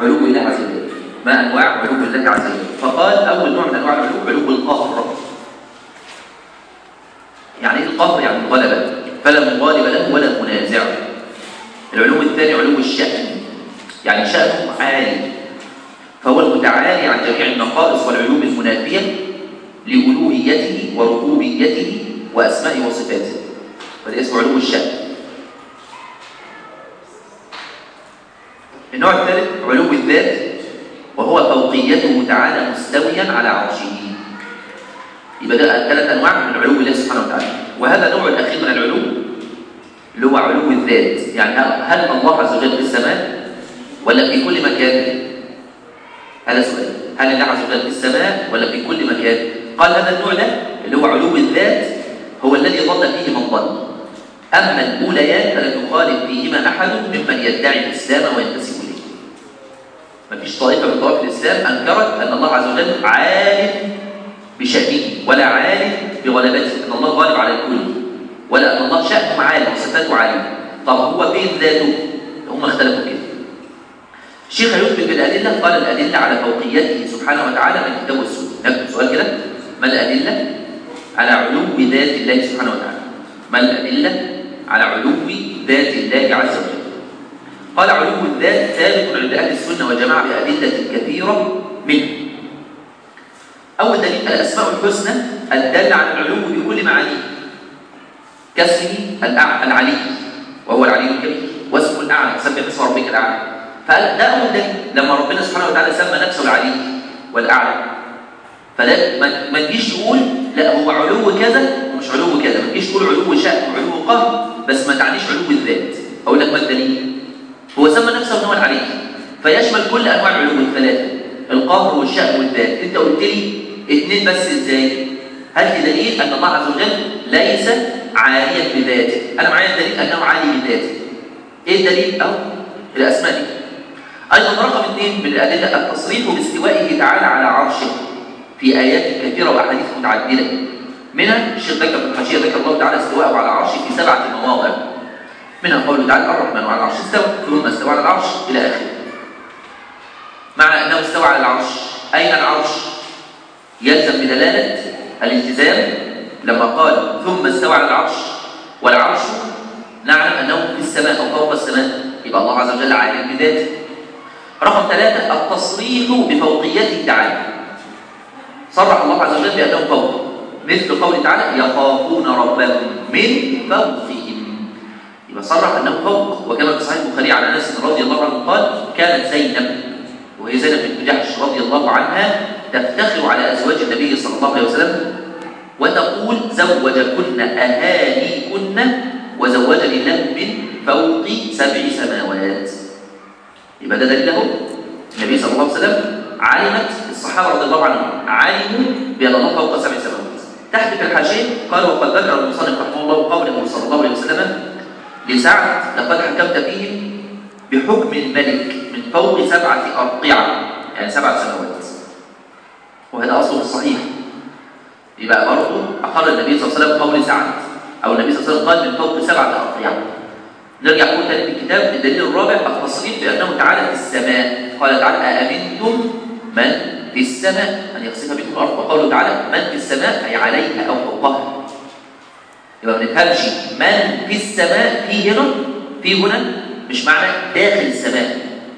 علو الله عز وجل ما أنواع علو الله عز وجل فقال أول نوع من أنواع العلو علو القهر يعني إيه القهر يعني الغلبة فلا مغالب له ولا منازع العلو الثاني علو الشأن يعني شأنه عالي فهو المتعالي عن جميع النقائص والعلوم المنافية لألوهيته وربوبيته وأسمائه وصفاته فده اسمه علو الشأن النوع الثالث علو الذات وهو فوقيته تعالى مستويا على عرشه يبقى ده ثلاث انواع من علو الله سبحانه وتعالى وهذا النوع الاخير من العلو اللي هو علو الذات يعني هل الله عز وجل في السماء ولا في كل مكان هذا سؤال هل الله عز وجل في السماء ولا في كل مكان قال هذا النوع ده اللي هو علو الذات هو الذي ظل فيه من ظن اما الاوليان فلم يخالف فيهما احد ممن يدعي الاسلام وينتسب اليه مفيش طائفه من طوائف الاسلام انكرت ان الله عز وجل عالم بشأنه ولا عالم بغلبته ان الله غالب على الكل ولا ان الله شأنه عالم وصفاته عالمه طب هو فين ذاته هم اختلفوا كده الشيخ يثبت بالادله قال الادله على فوقيته سبحانه وتعالى من الكتاب والسنه نكتب سؤال كده ما الادله على علو ذات الله سبحانه وتعالى ما الادله على علو ذات الله عز وجل قال علو الذات ثابت عند اهل السنه والجماعه بادله كثيره منه اول دليل الاسماء الحسنى الداله على العلو بكل معانيه كاسمه العلي وهو العلي الكبير واسمه الاعلى سبح اسم ربك الاعلى فقال ده اول دليل لما ربنا سبحانه وتعالى سمى نفسه العلي والاعلى فلا ما تجيش تقول لا هو علو كذا ومش علو كذا ما تجيش تقول علو شأن وعلو قهر بس ما تعنيش علو الذات اقول لك ما الدليل هو سمى نفسه ان هو العلي فيشمل كل انواع العلو الثلاثه القهر والشأن والذات انت قلت لي اثنين بس ازاي هل في دليل ان الله عز وجل ليس عاليا بذاته انا معايا دليل انه عالي بذاته ايه الدليل اهو الاسماء دي ايضا رقم اثنين من الادله التصريح باستوائه تعالى على عرشه في ايات كثيره واحاديث متعدده منها الشيخ ذكر في الحاشيه ذكر الله تعالى استواءه على عرشه في سبعه مواضع منها قوله تعالى الرحمن على العرش استوى ثم استوى على العرش الى اخره معنى انه استوى على العرش اين العرش يلزم بدلاله الالتزام لما قال ثم استوى على العرش والعرش نعلم انه في السماء او فوق السماء يبقى الله عز وجل عالم بذاته رقم ثلاثة التصريح بفوقيته تعالى صرح الله عز وجل بأنه فوق مثل قوله تعالى يخافون ربهم من فوقهم يبقى صرح أنه فوق وكما في صحيح البخاري عن أنس رضي الله عنه قال كانت زينب وهي زينب بنت جحش رضي الله عنها تفتخر على أزواج النبي صلى الله عليه وسلم وتقول زوجكن أهاليكن وزوجني الله من فوق سبع سماوات يبقى ده دليل اهو النبي صلى الله عليه وسلم علمت الصحابه رضي الله عنهم علموا بان الله فوق سبع سماوات تحت في الحاشيه قال وقد ذكر المصنف رحمه الله قوله صلى الله عليه وسلم لسعد لقد حكمت فيهم بحكم الملك من فوق سبعه ارقعه يعني سبع سماوات وهذا اصله الصحيح يبقى برضه اقر النبي صلى الله عليه وسلم قول سعد او النبي صلى الله عليه وسلم قال من فوق سبعه ارقعه نرجع نقول تاني في الكتاب الدليل الرابع التصريح بانه تعالى في السماء قال تعالى أأمنتم من في السماء ان يخسف بكم الارض وقوله تعالى من في السماء اي عليها او فوقها يبقى ما نفهمش من في السماء في هنا في هنا مش معنى داخل السماء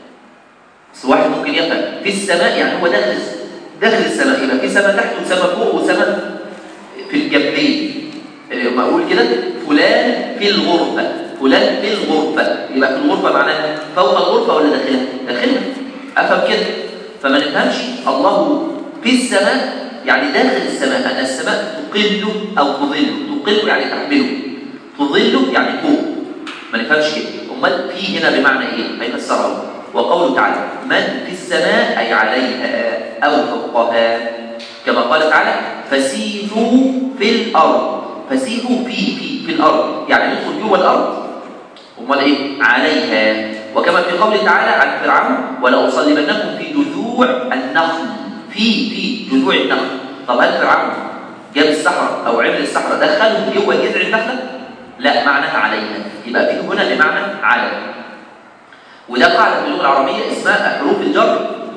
بس واحد ممكن يفهم في السماء يعني هو داخل داخل السماء يبقى في سماء تحت وسماء فوق وسماء في الجنبين لما اقول كده فلان في الغرفه فلان في الغرفة يبقى في الغرفة معناها فوق الغرفة ولا داخلها؟ داخلها أفهم كده فما نفهمش الله في السماء يعني داخل السماء أن السماء تقل أو تظل تقل يعني تحمله تظل يعني فوق ما نفهمش كده أمال في هنا بمعنى إيه؟ هيفسره وقوله تعالى من في السماء أي عليها أو فوقها كما قال تعالى فسيحوا في الأرض فسيحوا في في في الأرض يعني ندخل جوه الأرض امال ايه عليها وكما في قوله تعالى عن فرعون ولاصلبنكم في جذوع النخل في في جذوع النخل طب هل فرعون جاب الصحراء او عمل الصحراء دخلهم جوه جذع النخله لا معناها عليها يبقى في هنا بمعنى على وده قاعده في اللغه العربيه اسمها حروف الجر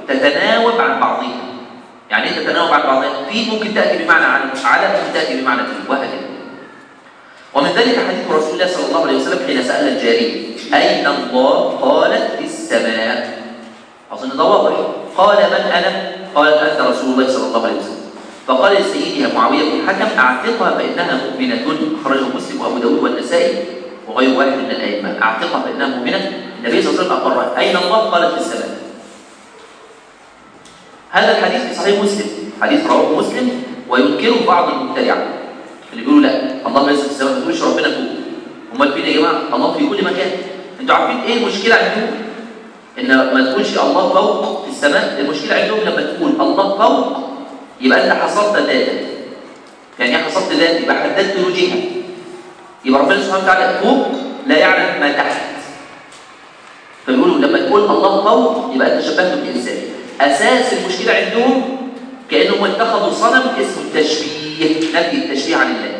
تتناوب عن بعضها يعني ايه تتناوب عن بعضها في ممكن تاتي بمعنى على على ممكن تاتي بمعنى في وهكذا ومن ذلك حديث رسول الله صلى الله عليه وسلم حين سال الجاريه اين الله قالت في السماء اظن ده واضح قال من انا قالت انت رسول الله صلى الله عليه وسلم فقال لسيدها معاويه بن الحكم اعتقها فانها مؤمنه اخرجه مسلم وابو داود والنسائي وغير واحد من الائمه اعتقها فانها مؤمنه النبي صلى الله عليه وسلم اقرها اين الله قالت في السماء هذا الحديث في صحيح مسلم حديث رواه مسلم وينكره بعض المبتدعه اللي بيقولوا لا الله ليس في السماء ما تقولش ربنا فوق امال فين يا جماعه الله في كل مكان انتوا عارفين ايه المشكله عندهم ان ما تقولش الله فوق في السماء المشكله عندهم لما تقول الله فوق يبقى انت حصلت ذاتا يعني ايه حصلت ذات يبقى حددت له جهه يبقى ربنا سبحانه وتعالى فوق لا يعلم ما تحت فبيقولوا لما تقول الله فوق يبقى انت شبهته بالانسان اساس المشكله عندهم كانهم اتخذوا صنم اسمه التشبيه نفي التشبيه عن الله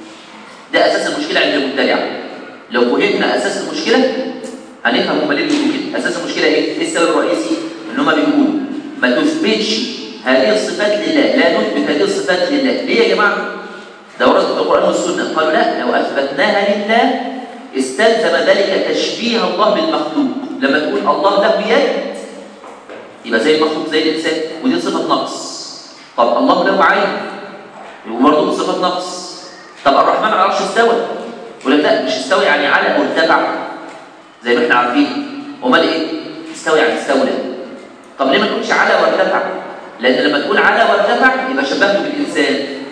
ده اساس المشكله عند المبتدعه لو فهمنا اساس المشكله هنفهم هم ليه بيقولوا كده اساس المشكله ايه؟ ايه السبب الرئيسي؟ ان هم بيقولوا ما تثبتش هذه الصفات لله لا نثبت هذه الصفات لله ليه يا جماعه؟ ده ورد في القران والسنه قالوا لا لو اثبتناها لله استلزم ذلك تشبيه الله بالمخلوق لما تقول الله له يد يبقى زي المخلوق زي الانسان ودي صفه نقص طب الله له عين يبقى برضه صفه نقص طب الرحمن على العرش استوى يقول لك لا مش استوى يعني على مرتفع زي ما احنا عارفين امال ايه استوى يعني استولى طب ليه ما تقولش على وارتفع لان لما تقول على وارتفع يبقى شبهته بالانسان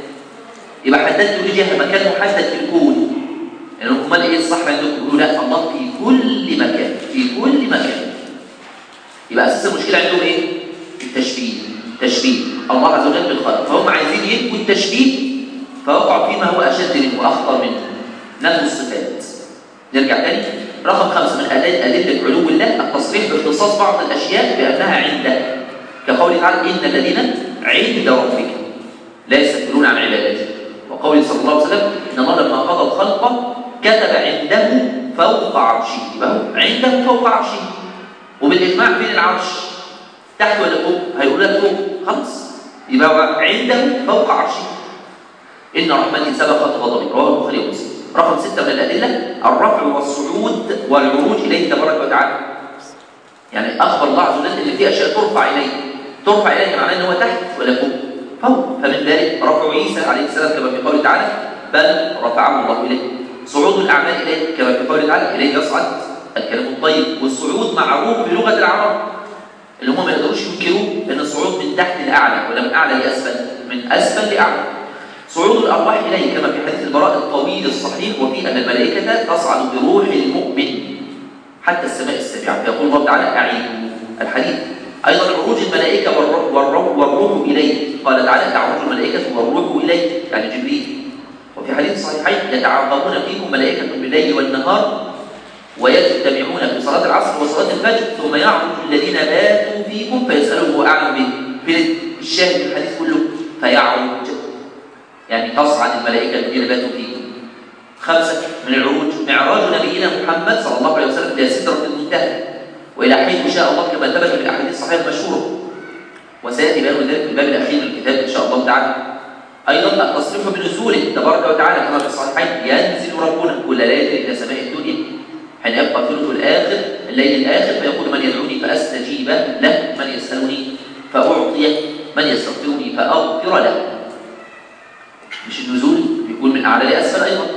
يبقى حددته لجهه مكان محدد في الكون يعني امال ايه الصح عندكم يقولوا لا الله في كل مكان في كل مكان يبقى اساس المشكله عندهم ايه التشبيه تشبيه الله عز وجل بالخلق فهم عايزين ينفوا التشبيه فوقعوا فيما هو اشد منه واخطر منه نفوا الصفات نرجع تاني رقم خمسة من أدلة علو الله التصريح باختصاص بعض الأشياء بأنها عنده كقوله تعالى إن الذين عند ربك لا يستكبرون عن عبادته وقوله صلى الله عليه وسلم إن الله لما قضى الخلق كتب عنده فوق عرشه يبقى هو عنده فوق عرشه وبالإجماع فين العرش تحت ولا فوق هيقول لك فوق خلاص يبقى هو عنده فوق عرشه إن رحمتي سبقت غضبي رواه البخاري ومسلم رقم ستة من الأدلة الرفع والصعود والعروج إليه تبارك وتعالى يعني أخبر الله عز وجل إن في أشياء ترفع إليه ترفع إليه معناه إن هو تحت ولا فوق فوق فمن ذلك رفع عيسى عليه السلام كما في قوله تعالى بل رفعه الله إليه صعود الأعمال إليه كما في قوله تعالى إليه يصعد الكلام الطيب والصعود معروف بلغة العرب اللي هم ما يقدروش ينكروه لأن الصعود من تحت لأعلى ولا من أعلى لأسفل من أسفل لأعلى صعود الأرواح إليه كما في حديث البراء الطويل الصحيح وفي أن الملائكة تصعد بروح المؤمن حتى السماء السابعة فيقول الله تعالى أعيدوا الحديث أيضا عروج الملائكة والروح, والروح, والروح إليه قال تعالى تعرج الملائكة والروح إليه يعني جبريل وفي حديث صحيحين يتعاقبون فيكم ملائكة بالليل والنهار ويجتمعون في صلاة العصر وصلاة الفجر ثم يعرج الذين باتوا فيكم فيسألهم هو أعلم به في الشاهد من الحديث كله فيعرج يعني تصعد الملائكة الذين باتوا فيكم خمسة من العروج معراج نبينا محمد صلى الله عليه وسلم إلى سدرة المنتهى وإلى حيث شاء الله كما ثبت في الأحاديث الصحيحة المشهورة وسيأتي بيان ذلك في الباب الأخير من الكتاب إن شاء الله تعالى أيضا التصريح بنزوله تبارك وتعالى كما في الصحيحين ينزل ربنا كل ليلة إلى سماء الدنيا حين يبقى ثلث الآخر الليل الآخر فيقول من يدعوني فأستجيب له من يسألني فأعطيه من يستغفرني فأغفر له مش النزول بيكون من أعلى لأسفل أيضا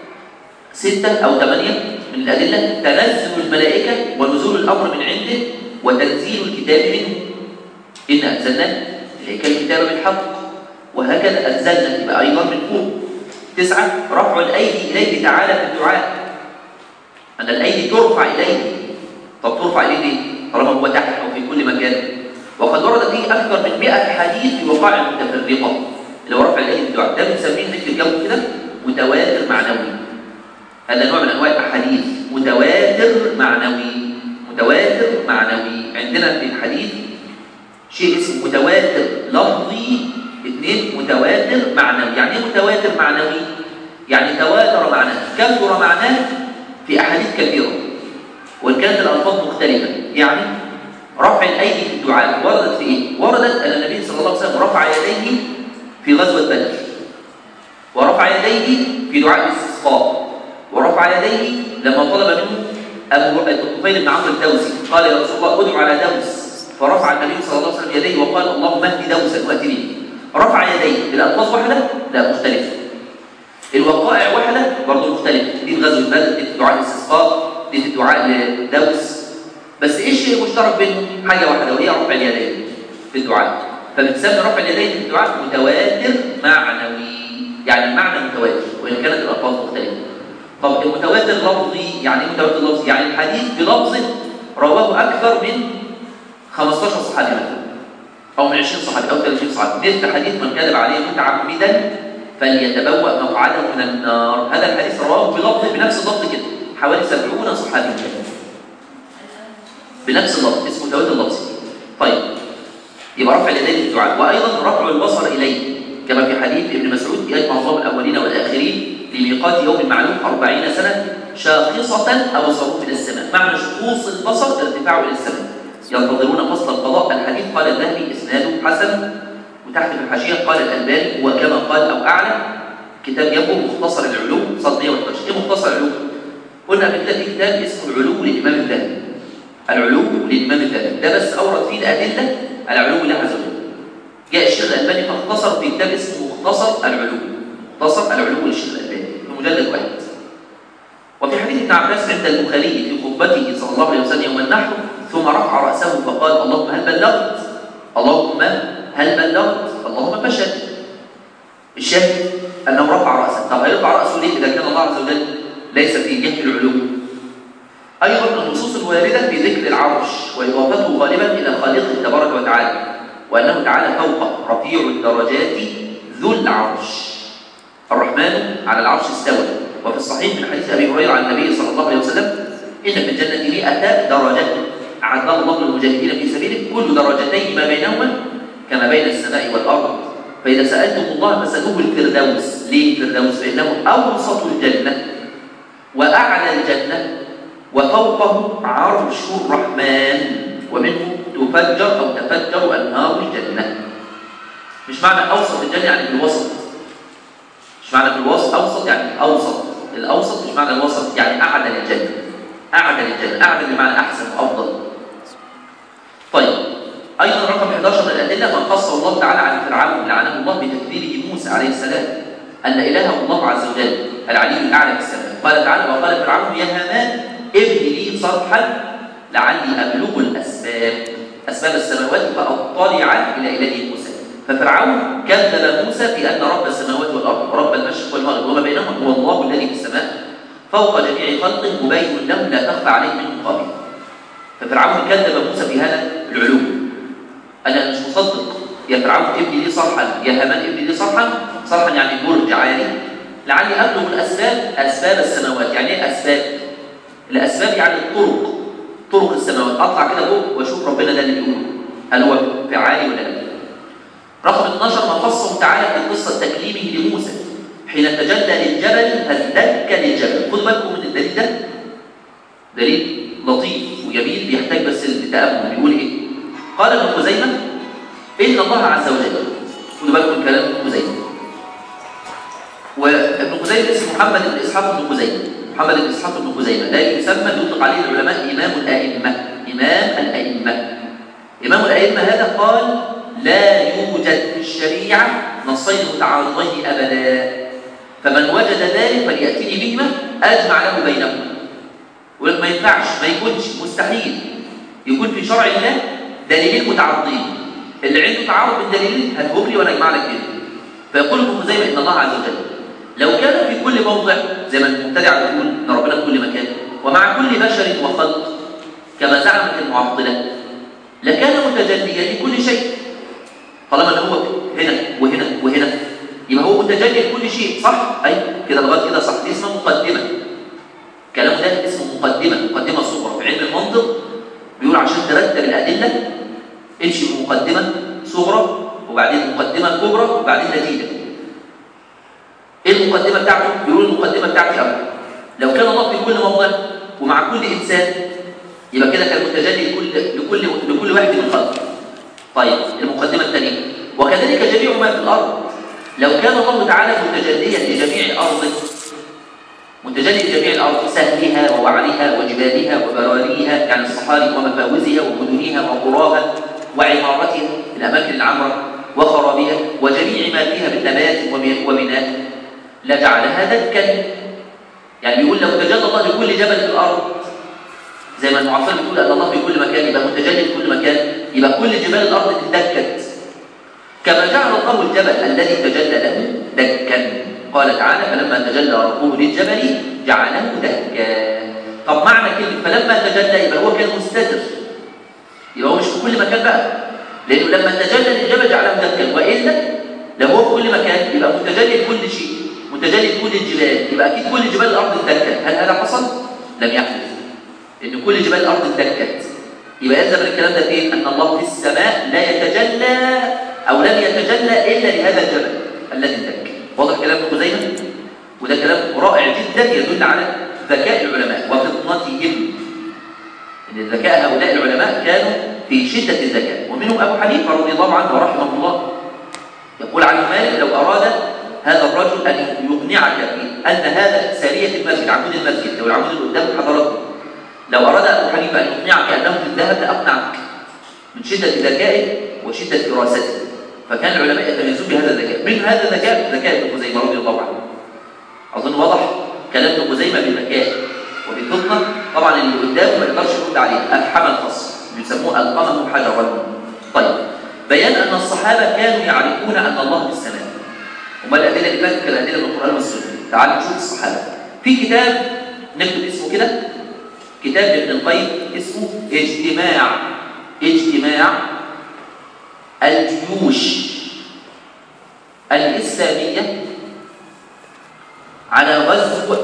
ستة أو ثمانية من الأدلة تنزل الملائكة ونزول الأمر من عنده وتنزيل الكتاب منه إن أنزلنا إليك الكتاب بالحق وهكذا أنزلنا يبقى أيضا من فوق تسعة رفع الأيدي إليه تعالى في الدعاء أن الأيدي ترفع إليه طب ترفع إليه ليه؟ طالما هو تحت أو في كل مكان وقد ورد فيه أكثر من 100 حديث في وقائع متفرقة اللي هو رفع الايدي بالدعاء ده بنسميه نكتب الجو كده متواتر معنوي هذا نوع من انواع الاحاديث متواتر معنوي متواتر معنوي عندنا في الحديث شيء اسمه متواتر لفظي اثنين متواتر معنوي يعني ايه متواتر معنوي يعني تواتر معناه كثر معناه في احاديث كثيره وان كانت الالفاظ مختلفه يعني رفع الايدي في الدعاء وردت في ايه؟ وردت ان النبي صلى الله عليه وسلم رفع يديه في غزوه بدر ورفع يديه في دعاء الاستسقاء ورفع يديه لما طلب منه ابو الطفيل بن عمرو الدوسي قال يا رسول الله ادعو على دوس فرفع النبي صلى الله عليه وسلم يديه وقال اللهم اهد دوسا وات به رفع يديه الالفاظ واحده لا مختلفه الوقائع واحده برضه مختلفه دي في غزوه بدر دي في دعاء الاستسقاء دي في الدعاء لدوس بس ايه الشيء المشترك بينهم حاجه واحده وهي رفع اليدين في الدعاء فبنسمي رفع اليدين في الدعاء متواتر معنوي يعني المعنى متواتر وان كانت الالفاظ مختلفه طب المتواتر لفظي يعني ايه متواتر لفظي يعني الحديث بلفظ رواه اكثر من 15 صحابي مثلا او من 20 صحابي او 30 صحابي مثل حديث من كذب عليه متعمدا فليتبوأ مقعده من النار هذا الحديث رواه بلفظ بنفس اللفظ كده حوالي 70 صحابي بنفس اللفظ اسمه متواتر لفظي طيب يبقى رفع اليدين في الدعاء وايضا رفع البصر اليه كما في حديث ابن مسعود يجمع الله الاولين والاخرين لميقات يوم معلوم 40 سنه شاخصه ابصروا الى السماء معنى شخوص البصر ارتفاعه الى السماء ينتظرون فصل القضاء الحديث قال الذهبي اسناده حسن وتحت في الحاشيه قال الالباني وكما قال او اعلى كتاب يبدو مختصر العلوم صدقيه والفرش ايه مختصر العلوم قلنا قبل كده في كتاب اسمه العلوم للامام الذهبي العلوم للامام الذهبي ده بس اورد فيه الادله على علوم الله عز وجل جاء الشيخ الالباني فاختصر في كتاب اسمه مختصر العلوم مختصر العلوم للشيخ الالباني في مجلد واحد وفي حديث ابن عباس عند البخاري في خطبته صلى الله عليه وسلم يوم النحر ثم رفع راسه فقال اللهم هل بلغت اللهم هل بلغت اللهم فشل الشاهد انه رفع راسه طب هيرفع راسه ليه اذا كان الله عز وجل ليس في جهه العلوم ايضا النصوص الوارده في ذكر العرش واضافته غالبا الى خالقه تبارك وتعالى وانه تعالى فوق رفيع الدرجات ذو العرش الرحمن على العرش استوى وفي الصحيح من حديث ابي هريره عن النبي صلى الله عليه وسلم ان في الجنه 100 درجه اعدها الله للمجاهدين في سبيله كل درجتين ما بينهما كما بين السماء والارض فاذا سالتم الله فسالوه الفردوس ليه الفردوس فانه اوسط الجنه واعلى الجنه وفوقه عرش الرحمن ومنه تفجر او تفجر انهار الجنه مش معنى اوسط الجنه يعني في الوسط مش معنى في الوسط اوسط يعني اوسط الاوسط مش معنى الوسط يعني اعدل الجنه اعدل الجنه اعدل بمعنى احسن وافضل طيب ايضا رقم 11 من الادله ما خص الله تعالى عن فرعون لعنه الله بتكذيبه موسى عليه السلام ان الهه الله عز وجل العلي الاعلى في السماء قال تعالى وقال فرعون يا هامان ابن لي صرحا لعلي ابلغ الاسباب اسباب السماوات فاطلع الى اله موسى ففرعون كذب موسى في ان رب السماوات والارض ورب المشرق والمغرب وما بينهما هو الله الذي في السماء فوق جميع خلقه مبين له لا تخفى عليه منه خافيه ففرعون كذب موسى في هذا العلوم انا مش مصدق يا فرعون ابني لي صرحا يا هامان ابني لي صرحا صرحا يعني برج عالي لعلي ابلغ الاسباب اسباب السماوات يعني ايه اسباب الاسباب يعني الطرق طرق السماوات اطلع كده فوق واشوف ربنا ده اللي بيقوله هل هو فعالي ولا لا رقم 12 ما خصه تعالى في قصه تكليمه لموسى حين تجلى للجبل فازدك للجبل خدوا بالكم من الدليل ده دليل لطيف وجميل بيحتاج بس للتامل بيقول ايه قال ابن خزيمه ان الله عز وجل خدوا بالكم من كلام ابن خزيمه وابن خزيمه اسمه محمد بن اسحاق بن خزيمه محمد بن اسحاق بن خزيمه لا يسمى يطلق عليه العلماء امام الائمه امام الائمه امام الائمه هذا قال لا يوجد في الشريعه نصين متعارضين ابدا فمن وجد ذلك فلياتني بهما اجمع له بينهما ولك ما ينفعش ما يكونش مستحيل يكون في شرع الله دليلين متعارضين اللي عنده تعارض بين دليلين هاتهم لي وانا اجمع لك كده فيقول ابن خزيمه ان الله عز وجل لو كان في كل موضع زي ما المبتدع بيقول ان ربنا في كل مكان ومع كل بشر وخلق كما زعمت المعطله لكان متجليا لكل شيء طالما ان هو هنا وهنا وهنا يبقى هو متجلي لكل شيء صح اي كده لغايه كده صح دي اسمها مقدمه الكلام ده اسمه مقدمه مقدمه صغرى في علم المنطق بيقول عشان ترتب الادله امشي بمقدمه صغرى وبعدين مقدمه كبرى وبعدين نتيجه ايه المقدمه بتاعته بيقول المقدمه بتاعتي اول لو كان الله في كل موضع ومع كل انسان يبقى كده كان متجلي لكل لكل لكل واحد من خلقه طيب المقدمه الثانيه وكذلك جميع ما في الارض لو كان الله تعالى متجليا لجميع ارضه متجلي لجميع الارض سهلها ووعرها وجبالها وبراريها يعني الصحاري ومفاوزها ومدنها وقراها وعمارتها الاماكن العمره وخرابها وجميع ما فيها من نبات وبناء لجعلها دكا يعني بيقول لو تجلى الله لكل جبل في الارض زي ما المعاصر بتقول ان الله في كل مكان يبقى متجلي في كل مكان يبقى كل جبال الارض تدكت كما جعل الله الجبل الذي تجلى له دكا قال تعالى فلما تجلى ربه للجبل جعله دكا طب معنى كلمه فلما تجلى يبقى هو كان مستتر يبقى هو مش في كل مكان بقى لانه لما تجلى للجبل جعله دكا والا لو هو في كل مكان يبقى متجلي لكل شيء متجلي لكل الجبال يبقى اكيد كل جبال الارض اتدكت هل هذا حصل؟ لم يحدث ان كل جبال الارض اتدكت يبقى يلزم الكلام ده فين؟ ان الله في السماء لا يتجلى او لم يتجلى الا لهذا الجبل الذي اتدك واضح كلام ابن خزيمه؟ وده كلام رائع جدا يدل على ذكاء العلماء وفطنتهم ان ذكاء هؤلاء العلماء كانوا في شده الذكاء ومنهم ابو حنيفه رضي الله عنه ورحمه الله يقول عن مالك لو اراد هذا الرجل ان يقنعك بان هذا ساريه المسجد عمود المسجد لو العمود اللي قدام حضراتكم لو اراد ابو حنيفه ان يقنعك انه في الذهب لاقنعك من شده ذكائه وشده فراسته فكان العلماء يتميزون بهذا الذكاء من هذا الذكاء ذكاء ابن خزيمه رضي الله عنه اظن واضح كلام ابن خزيمه بذكاء وبفطنه طبعا اللي قدامه ما يقدرش يرد عليه افحم الخصم بيسموه القمم حجرا طيب بيان ان الصحابه كانوا يعرفون ان الله في السماء امال الادله اللي فاتت كالادله من القران والسنه تعالوا نشوف الصحابه في كتاب نكتب اسمه كده كتاب ابن القيم اسمه اجتماع اجتماع الجيوش الإسلامية على غزو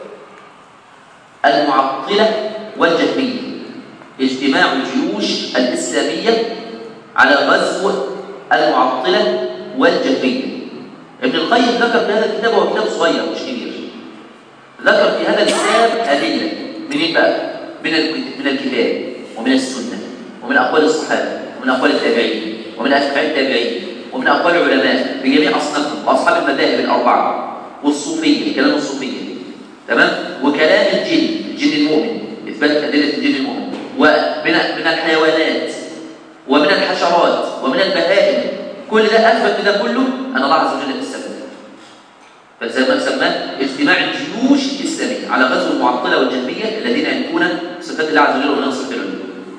المعطلة والجهمية اجتماع الجيوش الإسلامية على غزو المعطلة والجهمية ابن القيم ذكر في هذا الكتاب وهو كتاب صغير مش كبير ذكر في هذا الكتاب أدلة منين بقى؟ من من الكتاب ومن السنة ومن أقوال الصحابة ومن أقوال التابعين ومن أتباع التابعين ومن أقوال العلماء بجميع أصنافهم وأصحاب المذاهب الأربعة والصوفية كلام الصوفية تمام وكلام الجن الجن المؤمن إثبات أدلة الجن المؤمن ومن من الحيوانات ومن الحشرات ومن البهائم كل ده أثبت ده كله أن الله عز وجل في السماء فزي ما سماه اجتماع الجيوش الإسلامية على غزو المعطلة والجهمية الذين ينكون صفات الله عز وجل ومن صفات العلوم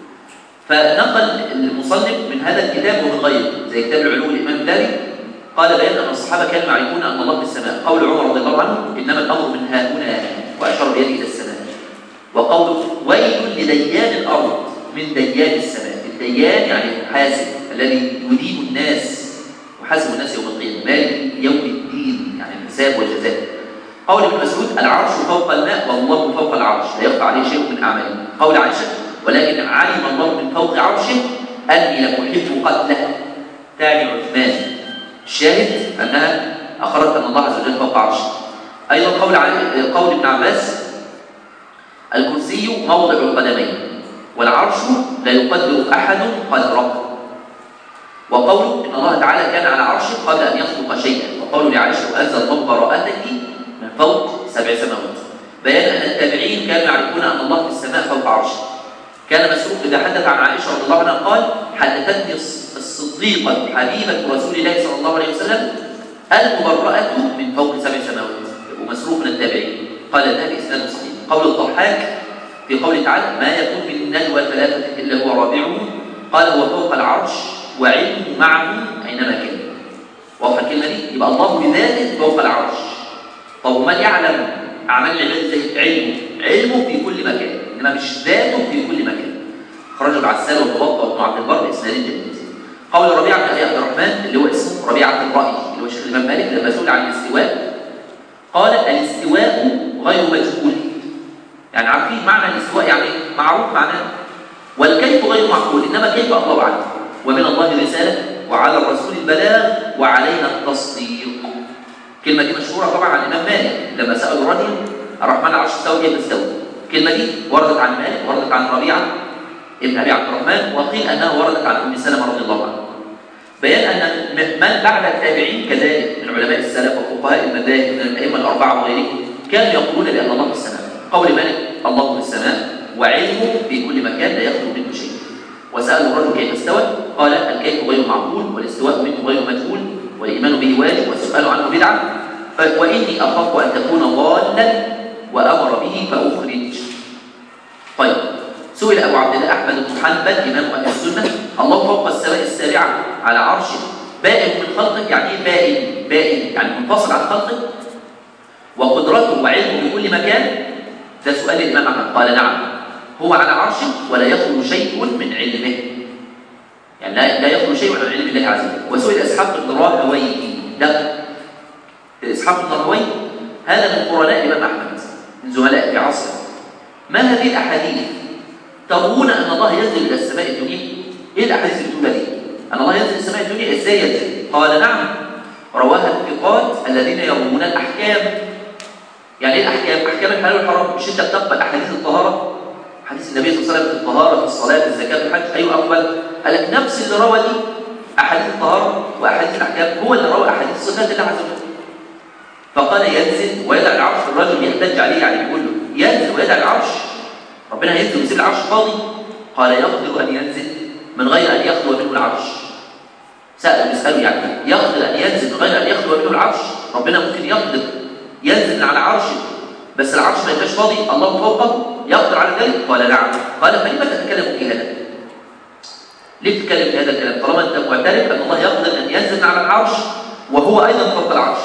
فنقل المصنف من هذا الكتاب ومن غيره زي كتاب العلوم الامام الداري قال بيان ان الصحابه كانوا يعرفون ان الله في السماء قول عمر رضي الله عنه انما الامر من ها هنا واشار بيده الى السماء وقول ويل لديان الارض من ديان السماء الديان يعني المحاسب الذي يدين الناس وحاسب الناس يوم القيامه مالك يوم الدين يعني الحساب والجزاء قول ابن مسعود العرش فوق الماء والله فوق العرش لا يخفى عليه شيء من اعماله قول عائشه ولكن علم الله من فوق عرشه اني لأحب قتله تاني عثمان الشاهد انها اخرت ان الله عز وجل فوق عرشه ايضا قول قول ابن عباس الكرسي موضع القدمين والعرش لا يقدر احد قدره وقول ان الله تعالى كان على عرشه قبل ان يخلق شيئا وقول لعائشه وانزل الله براءتك من فوق سبع سماوات بيان ان التابعين كانوا يعرفون ان الله في السماء فوق عرشه كان مسروق اذا حدث عن عائشه رضي الله عنها قال حدثتني الصديقه حبيبه رسول الله صلى الله عليه وسلم المبرأة من فوق سبع سماوات ومسروق من التابعين قال النبي اسناد صحيح قول الضحاك في قوله تعالى ما يكون من نجوى ثلاثه الا هو رابعهم قال هو فوق العرش وعلمه معه اينما كان واضحه الكلمه دي يبقى الله بذاته فوق العرش طب ومن يعلم اعمال العباد ازاي علمه علمه في كل مكان انما مش ذاته في كل مكان خرج العسال والموطأ وابن عبد البر اسناد جديد قول ربيعه بن ابي عبد الرحمن اللي هو اسمه ربيعه الراي اللي هو شيخ الامام مالك لما سئل عن الاستواء قال الاستواء غير مجهول يعني عارفين معنى الاستواء يعني معروف معناه والكيف غير معقول انما كيف الله اعلم ومن الله الرساله وعلى الرسول البلاغ وعلينا التصديق الكلمه دي مشهوره طبعا عن الامام مالك لما سالوا رجل الرحمن على العرش استوى كيف استوى الكلمه دي وردت عن مالك وردت عن ربيعه ابن ابي عبد الرحمن وقيل انها وردت عن ام سلمه رضي الله عنها بيان ان من بعد التابعين كذلك من علماء السلف وفقهاء المذاهب من الائمه الاربعه وغيرهم كانوا يقولون بان الله في السماء قول مالك الله في السماء وعلمه في كل مكان لا يخلو منه شيء وسالوا الرجل كيف استوى قال الكيف غير معقول والاستواء منه غير مجهول والايمان به واجب والسؤال عنه بدعه واني اخاف ان تكون ضالا وامر به فاخرج طيب سئل ابو عبد الله احمد بن حنبل امام اهل السنه الله فوق السماء السابعه على عرشه بائن من خلقه يعني ايه بائن بائن يعني منفصل عن خلقه وقدرته وعلمه بكل مكان ده سؤال الامام احمد قال نعم هو على عرشه ولا يخلو شيء من علمه يعني لا لا يخلو شيء من علم الله عز وجل وسئل اسحاق بن راهويه ده اسحاق بن راهويه هذا من قرناء الامام احمد من زملاء في عصره ما هذه الاحاديث ترون ان الله ينزل الى السماء الدنيا ايه الاحاديث اللي بتقول دي ان الله ينزل الى السماء الدنيا ازاي ينزل قال نعم رواها الثقات الذين يروون الاحكام يعني ايه الاحكام احكام الحلال والحرام مش انت بتقبل احاديث الطهاره حديث النبي صلى الله عليه وسلم في الطهاره في الصلاه في الزكاه في الحج ايوه اقبل قال لك نفس اللي روى دي احاديث الطهاره واحاديث الاحكام هو اللي روى احاديث صفات الله عز وجل فقال ينزل ويدع العرش الرجل يحتج عليه يعني يقول له ينزل ويدع العرش ربنا هينزل ويسيب العرش فاضي قال يقدر ان ينزل من غير ان يخلو منه العرش سأل بيسأله يعني يقدر ان ينزل من غير ان يخلو منه العرش ربنا ممكن يقدر ينزل من على عرشه بس العرش ما يبقاش فاضي الله فوقه يقدر على ذلك قال نعم قال فلما تتكلم في هذا ليه تتكلم في هذا الكلام طالما انت معترف ان الله يقدر ان ينزل على العرش وهو ايضا فوق العرش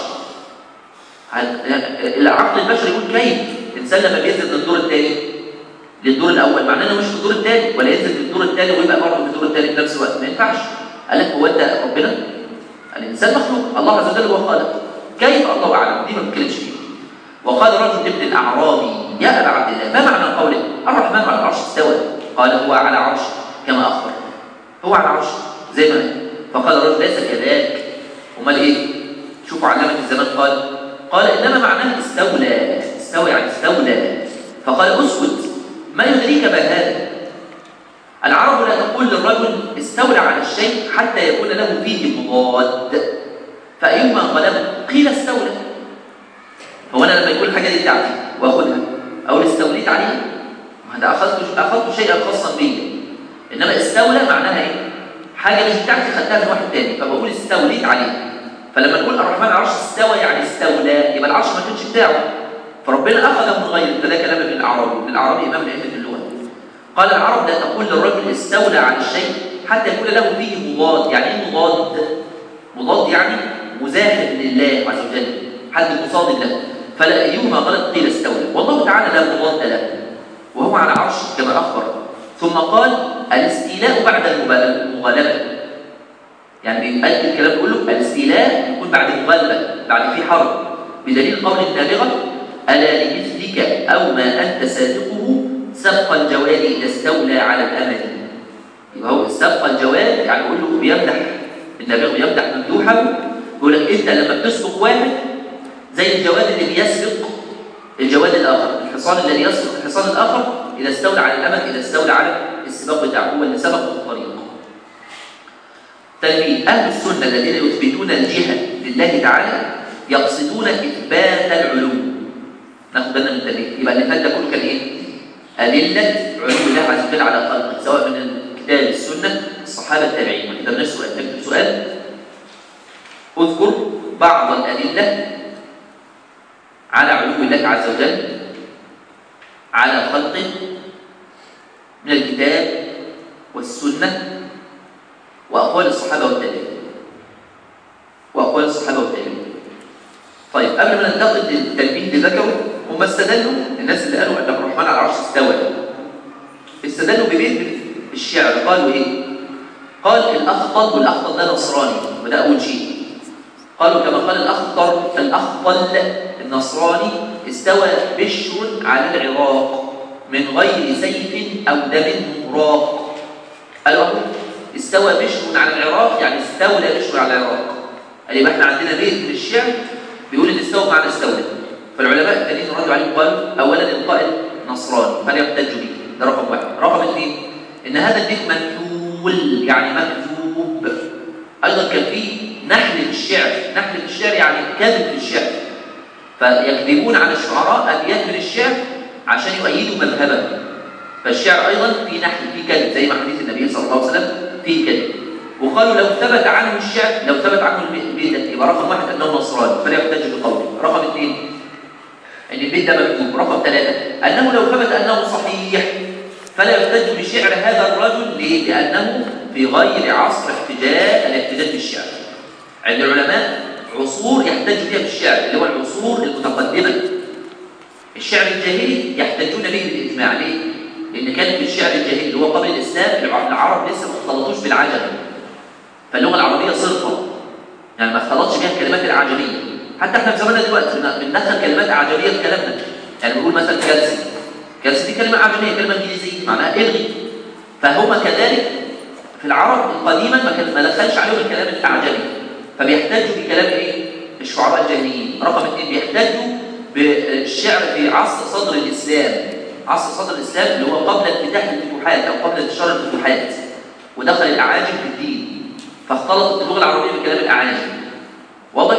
العقل البشري يقول كيف الانسان لما بينزل من الدور الثاني للدور الاول معناه انه مش في الدور الثاني ولا ينزل في الدور الثاني ويبقى برضه في الدور الثاني في نفس الوقت ما ينفعش قال لك هو انت ربنا الانسان مخلوق الله عز وجل هو خالق كيف الله اعلم دي ما بنتكلمش فيها وقال رجل ابن الاعرابي يا ابا عبد الله ما معنى قوله الرحمن على العرش استوى قال هو على عرش كما اخبر هو على عرش زي ما فقال الرجل ليس كذلك امال ايه شوفوا علامه الزمان قال قال انما معناه استولى استوى يعني استولى فقال اسكت ما يدريك ما هذا العرب لا تقول للرجل استولى على الشيء حتى يكون له فيه مضاد فأيهما غلبه قيل استولى هو أنا لما يكون الحاجة دي بتاعتي وأخدها أو استوليت عليها هذا أخذت أخذت شيئا خاصا بي إنما استولى معناها إيه؟ حاجة مش بتاعتي خدتها من واحد تاني فبقول استوليت عليها فلما نقول الرحمن العرش استوى يعني استولى يبقى العرش ما كانش بتاعه فربنا أخذه من غيره ده كلام ابن الأعرابي ابن الأعرابي إمام الأئمة اللغة قال العرب لا تقول للرجل استولى على الشيء حتى يكون له فيه مضاد يعني ايه مضاد مضاد يعني مزاحم لله عز وجل حد مصادم له فلا ايهما غلط قيل استولى والله تعالى لا مضاد له وهو على عرش كما اخبر ثم قال الاستيلاء بعد المغالبه يعني بيقال الكلام كله الاستيلاء يكون بعد المغالبه بعد في حرب بدليل قول النابغه الا لمثلك او ما انت صادقه سبق الجواد إذا استولى على الأمل يبقى هو سبق الجواد يعني يقول له بيمدح النبي بيمدح ممدوحه يقول لك أنت لما بتسبق واحد زي الجواد اللي بيسبق الجواد الآخر الحصان الذي يسبق الحصان الآخر إذا استولى على الأمل إذا استولى على السباق بتاعه هو اللي سبق في الطريق تنبيه أهل السنة الذين يثبتون الجهة لله تعالى يقصدون إثبات العلوم ناخد بالنا من التنبيه يبقى اللي فات ده كله كان إيه؟ أدلة علو الله عز وجل على خلقه سواء من الكتاب السنة الصحابة التابعين ما كتبناش سؤال نكتب سؤال اذكر بعض الأدلة على علو الله عز وجل على خلقه من الكتاب والسنة وأقوال الصحابة والتابعين وأقوال الصحابة والتابعين طيب قبل ما ننتقل للتنبيه اللي ذكره هم استدلوا الناس اللي قالوا ان الرحمن على العرش استوى استدلوا ببيت الشعر قالوا ايه قال الاخطل والاخطل ده نصراني وده اول شيء قالوا كما قال الاخطر الاخطل النصراني استوى بشر على العراق من غير سيف او دم مراق قالوا استوى بشر على العراق يعني استولى بشر على العراق قال يبقى احنا عندنا بيت من الشعر بيقول ان استوى معنى استولى فالعلماء التانيين ردوا عليه وقالوا اولا القائل نصراني فليحتج به ده رقم واحد رقم اثنين ان هذا البيت منحول يعني مكتوب ايضا كان في نحل في الشعر نحل في الشعر يعني كذب في الشعر فيكذبون على الشعراء ابيات من الشعر عشان يؤيدوا مذهبهم فالشعر ايضا في نحل في كذب زي ما حديث النبي صلى الله عليه وسلم في كذب وقالوا لو ثبت عنه الشعر لو ثبت عنه البيت ده يبقى رقم واحد انه نصراني فلا يحتج بقوله رقم اثنين ان البيت ده مكتوب رقم ثلاثه انه لو ثبت انه صحيح فلا يحتج بشعر هذا الرجل ليه؟ لانه في غير عصر احتجاج الاحتجاج بالشعر عند العلماء عصور يحتج فيها بالشعر اللي هو العصور المتقدمه الشعر الجاهلي يحتجون به بالاجماع ليه؟ لان كان في الشعر الجاهلي اللي هو قبل الاسلام العرب لسه ما اختلطوش بالعجم فاللغه العربيه صرفه يعني ما اختلطش بها الكلمات العجميه حتى احنا في زماننا دلوقتي بندخل كلمات عجميه في كلامنا يعني بنقول مثلا كالسي كالسي دي كلمه عجميه كلمه انجليزيه معناها الغي فهم كذلك في العرب قديما ما كان ما دخلش عليهم الكلام الاعجمي فبيحتاجوا بكلام ايه الشعراء الجاهليين رقم اثنين بيحتاجوا بالشعر في عصر صدر الاسلام عصر صدر الاسلام اللي هو قبل انفتاح الفتوحات او قبل انتشار الفتوحات ودخل الاعاجم في الدين فاختلطت اللغه العربيه بكلام الاعاجم واضح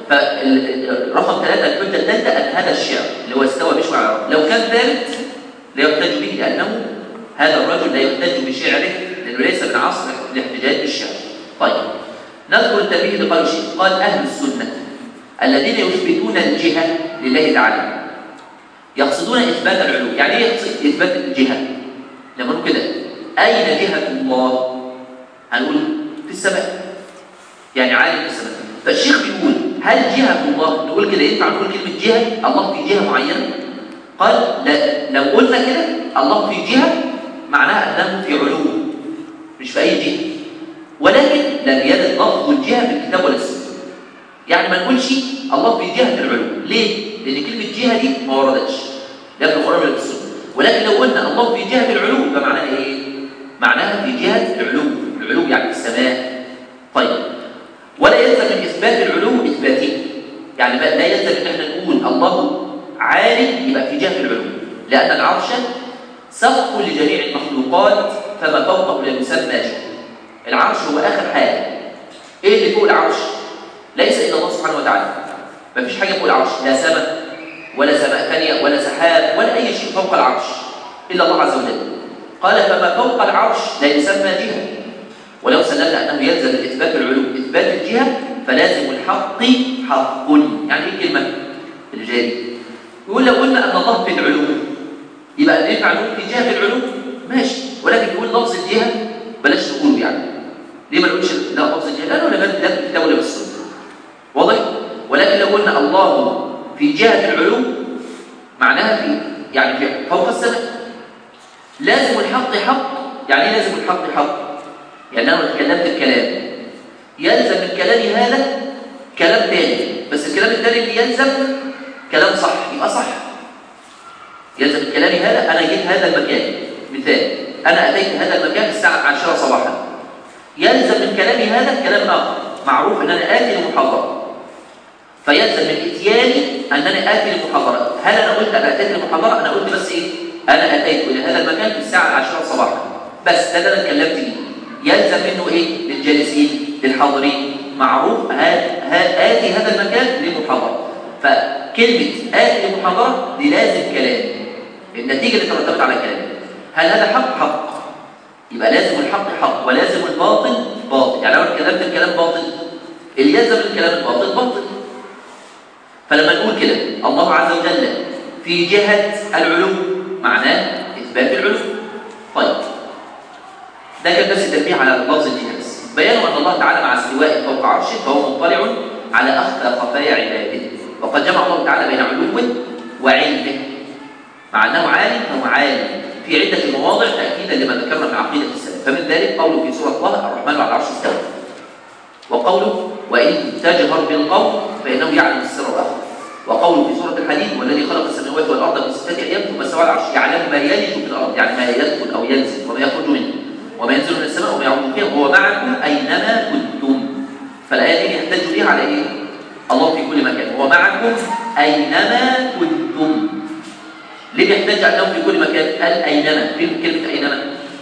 فرقم ثلاثه الحجه الثالثه ان هذا الشعر اللي هو استوى بشوى على العرب لو كان ثابت لا يحتج به لانه هذا الرجل لا يحتج بشعره لانه ليس من عصر الاحتجاج بالشعر طيب نذكر التنبيه اللي قالوا شيء قال اهل السنه الذين يثبتون الجهه لله تعالى يقصدون اثبات العلو يعني ايه يقصد اثبات الجهه لما نقول كده اين جهه الله هنقول في السماء يعني عالم في السماء فالشيخ بيقول هل جهة الله نقول كده ينفع نقول كلمة جهة الله في جهة معينة قال لا لو قلنا كده الله في جهة معناها أنه في علو مش في أي جهة ولكن لم يرد لفظ الجهة في الكتاب ولا السنة يعني ما نقولش الله في جهة العلو ليه؟ لأن كلمة جهة دي ما وردتش لا في القرآن ولا في السنة ولكن لو قلنا الله في جهة العلو فمعناها إيه؟ معناها في جهة العلو العلو يعني في السماء طيب ولا يلزم من اثبات العلو اثباته يعني لا يلزم ان احنا نقول الله عالم يبقى في جهه العلو لان العرش سقف لجميع المخلوقات فما فوقه لا يسمى شيء العرش هو اخر حاجه ايه اللي فوق العرش ليس الا الله سبحانه وتعالى ما فيش حاجه فوق العرش لا سماء ولا سماء ثانيه ولا سحاب ولا اي شيء فوق العرش الا الله عز وجل قال فما فوق العرش لا يسمى جهه ولو سلمنا انه يلزم اثبات العلو اثبات الجهه فلازم الحق حق يعني ايه كلمه الجاري يقول لو قلنا ان الله في العلو يبقى ينفع نقول في جهه العلو ماشي ولكن يقول لفظ الجهه بلاش نقوله يعني ليه ما نقولش لا لفظ الجهه لا ولا لا في الكتاب ولا في السنه واضح ولكن لو قلنا الله في جهه العلو معناها في يعني في فوق السماء لازم الحق حق يعني ايه لازم الحق حق يعني انا اتكلمت بكلام يلزم من كلامي هذا كلام تاني بس الكلام التاني اللي يلزم كلام صح يبقى صح يلزم من كلامي هذا انا جيت هذا المكان مثال انا اتيت هذا المكان الساعه 10 صباحا يلزم من كلامي هذا كلام اخر معروف ان انا اتي لمحاضره فيلزم من اتياني انني اتي لمحاضره هل انا قلت انا اتيت لمحاضره انا قلت بس ايه انا اتيت الى هذا المكان في الساعه 10 صباحا بس ده اللي انا اتكلمت فيه يلزم منه ايه للجالسين للحاضرين معروف آتي هذا المكان لمحاضرة فكلمة آتي لمحاضرة دي لازم كلام النتيجة اللي ترتبط على كلام هل هذا حق؟ حق يبقى لازم الحق حق ولازم الباطل باطل يعني لو اتكلمت الكلام باطل اللي يلزم الكلام الباطل باطل فلما نقول كده الله عز وجل في جهة العلو معناه إثبات العلو طيب ده كان بس تنبيه على لفظ الجهة بس بيان أن الله تعالى مع استوائه فوق عرشه فهو مطلع على أخفى خفايا عباده وقد جمع الله تعالى بين علوه وعلمه مع أنه عالم فهو عالم في عدة مواضع تأكيدا لما ذكرنا من عقيدة السلف فمن ذلك قوله في سورة الله الرحمن على العرش استوى وقوله وإن تجهر بالقول فإنه يعلم السر والأخفى وقوله في سورة الحديد والذي خلق السماوات والأرض في ستة أيام ثم استوى على العرش يعلم ما يلج في الأرض يعني ما يدخل أو ينزل وما يخرج منه وما ينزل من السماء وما يعود فيها وهو معكم أينما كنتم فالآية دي يحتج بها على إيه؟ الله في كل مكان هو معكم أينما كنتم ليه بيحتج أنه في كل مكان؟ قال أينما فين كلمة أينما؟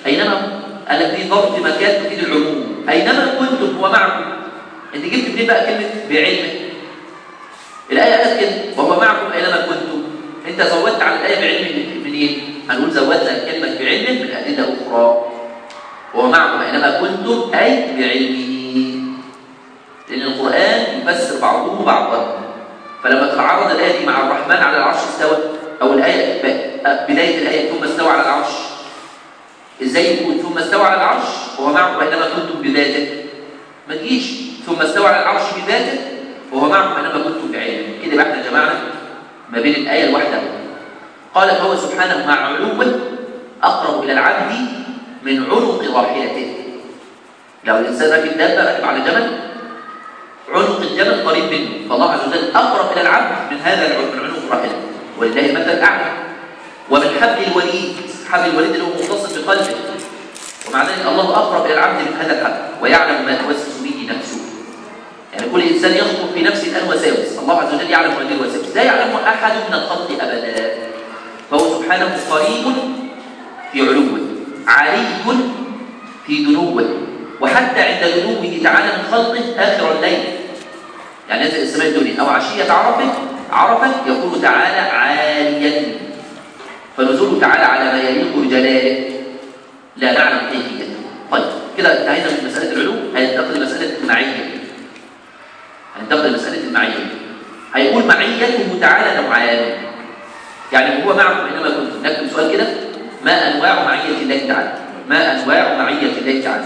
أينما قال لك دي ظرف مكان تفيد العموم أينما كنتم هو معكم أنت جبت منين بقى كلمة بعلمه الآية قالت كده وهو معكم أينما كنتم أنت زودت على الآية بعلم منين؟ هنقول زودنا كلمة بعلم من أدلة أخرى وهو معكم أينما كنتم أي بعلمه لأن القرآن يفسر بعضه بعضا فلما تتعرض الآية دي مع الرحمن على العرش استوى أو الآية بداية الآية ثم استوى على العرش إزاي يكون ثم استوى على العرش وهو معكم أينما كنتم بذاته ما تجيش ثم استوى على العرش بذاته وهو معكم أينما كنتم بعلمه كده بقى احنا جمعنا ما بين الآية الواحدة قال فهو سبحانه مع علوه أقرب إلى العبد من عنق راحلته لو الإنسان راكب دابة راكب على جمل عنق الجبل قريب منه فالله عز وجل أقرب إلى العبد من هذا العنق من عنق راحلته ولله المثل الأعلى ومن حبل الوليد حبل الوليد اللي هو متصل بقلبه ومع ذلك الله أقرب إلى العبد من هذا الحبل ويعلم ما توسوس به نفسه يعني كل إنسان يخطر في نفسه الآن وساوس الله عز وجل يعلم هذه الوساوس لا يعلمها أحد من الخلق أبدا فهو سبحانه قريب في علوه علي في دنوه وحتى عند دنوه تعالى من خلقه آخر الليل يعني نزل السماء الدنيا أو عشية عرفه عرفه يقول تعالى عاليا فنزوله تعالى على ما يليق بجلاله لا نعلم كيفيته طيب كده انتهينا من مسألة العلو هينتقل لمسألة المعية هينتقل لمسألة المعية هيقول معيته تعالى نوعان يعني هو معكم إنما كنتم نكتب سؤال كده ما أنواع معية الله تعالى ما أنواع معية الله تعالى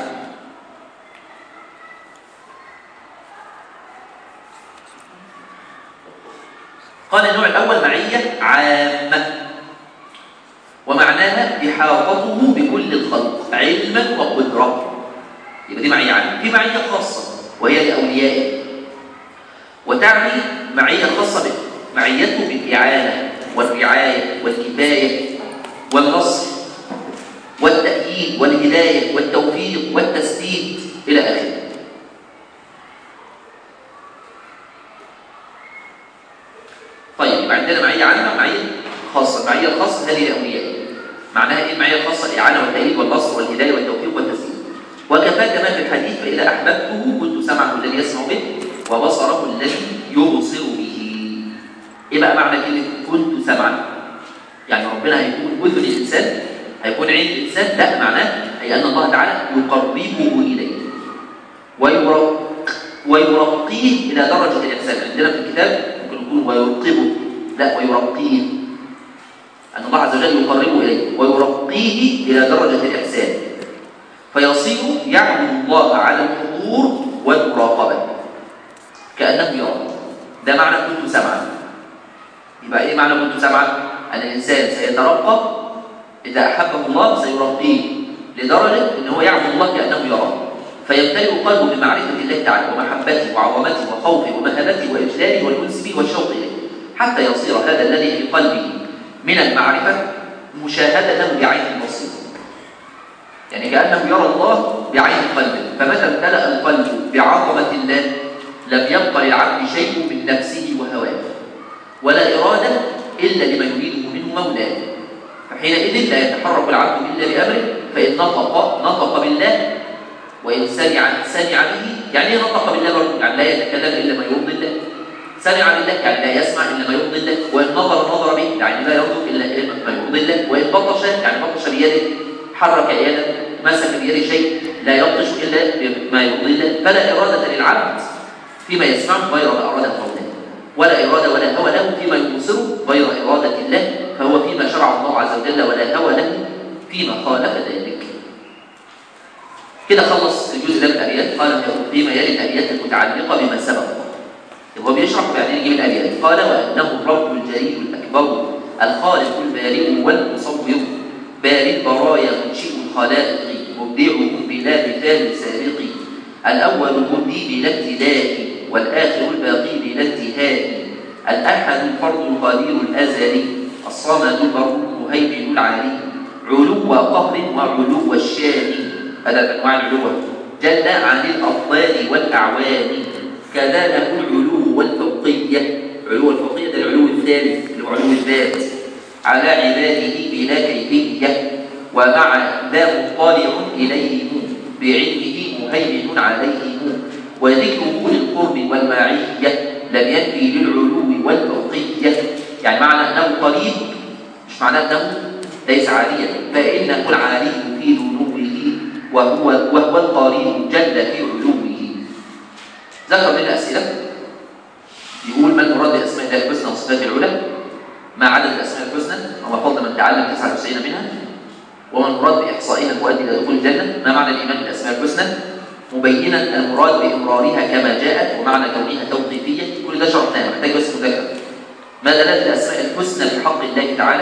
قال النوع الأول معية عامة ومعناها إحاطته بكل الخلق علما وقدرة يبقى دي معية عامة في معية خاصة وهي لأوليائه وتعني معية خاصة به معيته بالإعانة والرعاية والكفاية والنصر والتأييد والهداية والتوفيق والتسديد إلى آخره طيب يبقى عندنا معية عامة ومعية خاصة المعية الخاصة هذه لأوليائه معناها إيه المعية الخاصة الإعانة والتأييد والنصر والهداية والتوفيق والتسديد وكفاك ما في الحديث فإذا أحببته كنت سمعه الذي يسمع به وبصره الذي يبصر به إيه بقى معنى كلمة كنت سمعا يعني ربنا هيكون أذن الإنسان هيكون عين الإنسان لا معناه أي أن الله تعالى يقربه إليه ويرق ويرقيه إلى درجة الإحسان عندنا في الكتاب ممكن نقول ويرقبه لا ويرقيه أن الله عز وجل يقربه إليه ويرقيه إلى درجة الإحسان فيصير يعبد الله على الحضور والمراقبة كأنه يرى ده معنى كنت سمعا يبقى إيه معنى كنت سمعا؟ أن الإنسان سيترقى إذا أحبه الله سيرقيه لدرجة أن هو يعبد الله كأنه يرى فيمتلئ قلبه بمعرفة الله تعالى ومحبته وعظمته وخوفه ومهابته وإجلاله والأنس به والشوق إليه حتى يصير هذا الذي في قلبه من المعرفة مشاهدة بعين البصير يعني كأنه يرى الله بعين قلبه فمتى امتلأ القلب بعظمة الله لم يبق للعبد شيء من نفسه وهواه ولا إرادة إلا لما يريده منه مولاه فحينئذ لا يتحرك العبد إلا بأمره فإن نطق نطق بالله وإن سمع سمع به يعني ايه نطق بالله برضه يعني لا يتكلم إلا ما يرضي الله سمع بالله يعني لا يسمع إلا ما يرضي الله وإن نظر نظر به يعني لا ينظر إلا ما يرضي الله وإن بطش يعني بطش بيده حرك يده مسك بيده شيء لا يبطش إلا ما يرضي الله فلا إرادة للعبد فيما يسمعه غير ما أراد مولاه ولا إرادة ولا هوى له فيما يبصره غير إرادة الله فهو فيما شرع الله عز وجل ولا هوى له فيما خالف ذلك كده خلص الجزء ده من الابيات قال فيما يلي الابيات المتعلقه بما سبق هو بيشرح وبعدين يجيب الابيات قال وانه الرب الجليل الاكبر الخالق البارئ والمصور بارئ البرايا منشئ الخلائق مبدعهم بلا مثال سابق الاول المبدي بلا ابتداء والاخر الباقي بلا انتهاء الاحد الفرد القدير الازلي الصمد البر المهيمن العلي علو قهر وعلو الشان هذا من انواع العلو جل عن الاضداد والاعوان كذا له العلو والفوقيه علو الفوقيه ده العلو الثالث اللي هو علو الذات على عباده بلا كيفيه ومع ذا مطالع إليهم بعلمه مهيمن عليهم وذكره للقرب والمعية لم ينفي للعلو والفوقية يعني معنى أنه قريب مش معناه أنه ليس عاليا فإنه العالي في ذنوبه وهو, وهو القريب جل في علوه ذكر لنا أسئلة يقول ما المراد بأسماء الله الحسنى وصفاته العلى ما عدد الأسماء الحسنى وما فضل من تعلم 99 منها وما المراد بإحصائها المؤدي إلى دخول الجنة ما معنى الإيمان بالأسماء الحسنى مبينا المراد بإمرارها كما جاءت ومعنى كونها توقيفية كل ده شرحناه محتاج بس مذاكرة ما دلالة الأسماء الحسنى في حق الله تعالى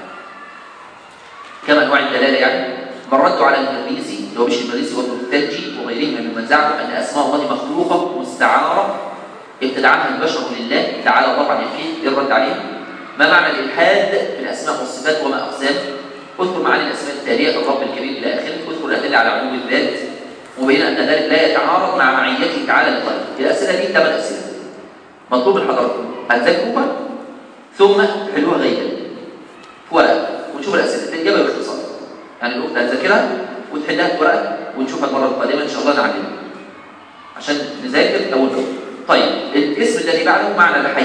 كما أنواع الدلالة يعني من ردوا على المدرسي اللي هو بشر المدرسي والمرتجي وغيرهم ممن زعموا أن أسماء الله مخلوقة مستعارة ابتدعها البشر لله تعالى الله عن الكيف الرد عليهم ما معنى الإلحاد في الأسماء والصفات وما أقسام اذكر معاني الأسماء التالية الرب الكبير إلى آخره اذكر الأدلة على عموم الذات مبينا أن ذلك لا يتعارض مع معيته تعالى للخلق الأسئلة دي ثمان أسئلة مطلوب من حضراتكم هتذاكروها ثم تحلوها غيبا في ورقة ونشوف الأسئلة الإجابة باختصار يعني الأخت هتذاكرها وتحلها في ورقة ونشوفها المرة القادمة إن شاء الله نعلمها عشان نذاكر أول أول طيب الاسم الذي بعده معنى الحي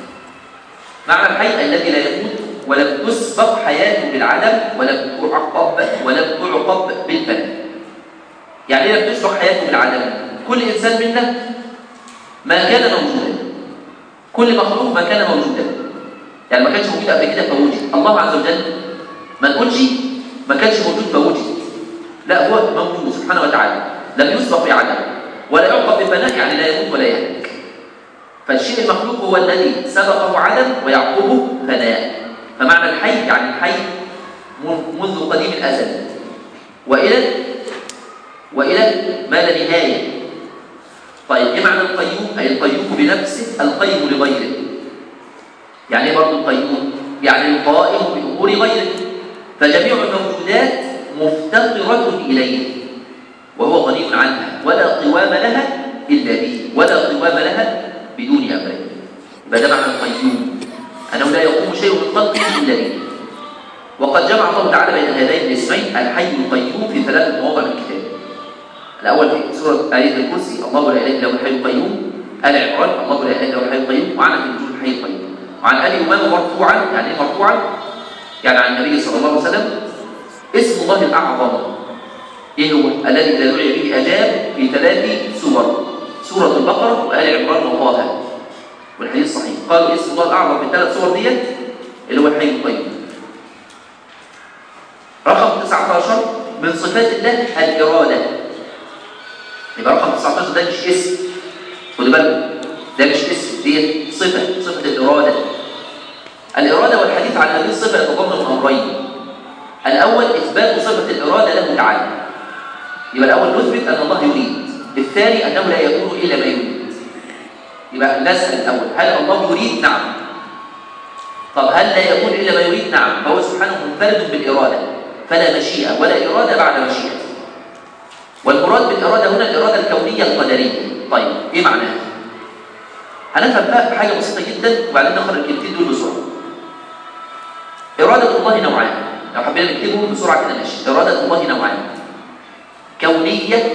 معنى الحي الذي لا يموت ولم تسبق حياته بالعدم ولم تعقب ولم تعقب بالفناء يعني ايه لم تسبق حياته بالعدم كل انسان منا ما كان موجودا كل مخلوق ما كان موجودا يعني ما كانش موجود قبل كده فوجد الله عز وجل ما نقولش ما كانش موجود فوجد لا هو موجود سبحانه وتعالى لم يسبق بعدم ولا يعقب بالفناء يعني لا يموت ولا يهلك فالشيء المخلوق هو الذي سبقه عدم ويعقبه فناء فمعنى الحي يعني الحي منذ قديم الازل والى والى ما لا نهايه طيب ايه معنى القيوم اي القيوم بنفسه القيم لغيره يعني ايه برضه القيوم يعني القائم بامور غيره فجميع الموجودات مفتقره اليه وهو غني عنها ولا قوام لها الا به ولا قوام لها بدون امره يبقى ده معنى القيوم انه لا يقوم شيء من خلقه الا به وقد جمع الله تعالى بين هذين الاسمين الحي القيوم في ثلاثه مواضع من الكتاب الاول في سوره ايه الكرسي الله لا اله الا هو الحي القيوم ال عمران الله لا اله الا هو الحي القيوم وعن في النجوم الحي القيوم وعن ابي امامه مرفوعا يعني ايه مرفوعا يعني عن النبي صلى الله عليه وسلم اسم الله الاعظم ايه هو الذي اذا دعي به اجاب في ثلاث سور سوره البقره وال عمران وطه والحديث صحيح قالوا اسم الله الاعظم في الثلاث سور ديت اللي هو الحي القيوم رقم 19 من صفات الله الاراده يبقى رقم 19 ده مش اسم خدوا بالكم ده مش اسم دي صفه صفه الاراده الاراده والحديث عن هذه الصفه يتضمن امرين الاول اثبات صفه الاراده له تعالى يبقى الاول نثبت ان الله يريد الثاني انه لا يكون الا ما يريد يبقى نسال الاول هل الله يريد نعم طب هل لا يكون الا ما يريد نعم فهو سبحانه منفرد بالاراده فلا مشيئه ولا اراده بعد مشيئته والمراد بالاراده هنا الاراده الكونيه القدريه طيب ايه معناها هنفهم بقى حاجه بسيطه جدا وبعدين نخرج الكلمتين دول بسرعه اراده الله نوعان لو حبينا نكتبهم بسرعه كده ماشي اراده الله نوعان كونيه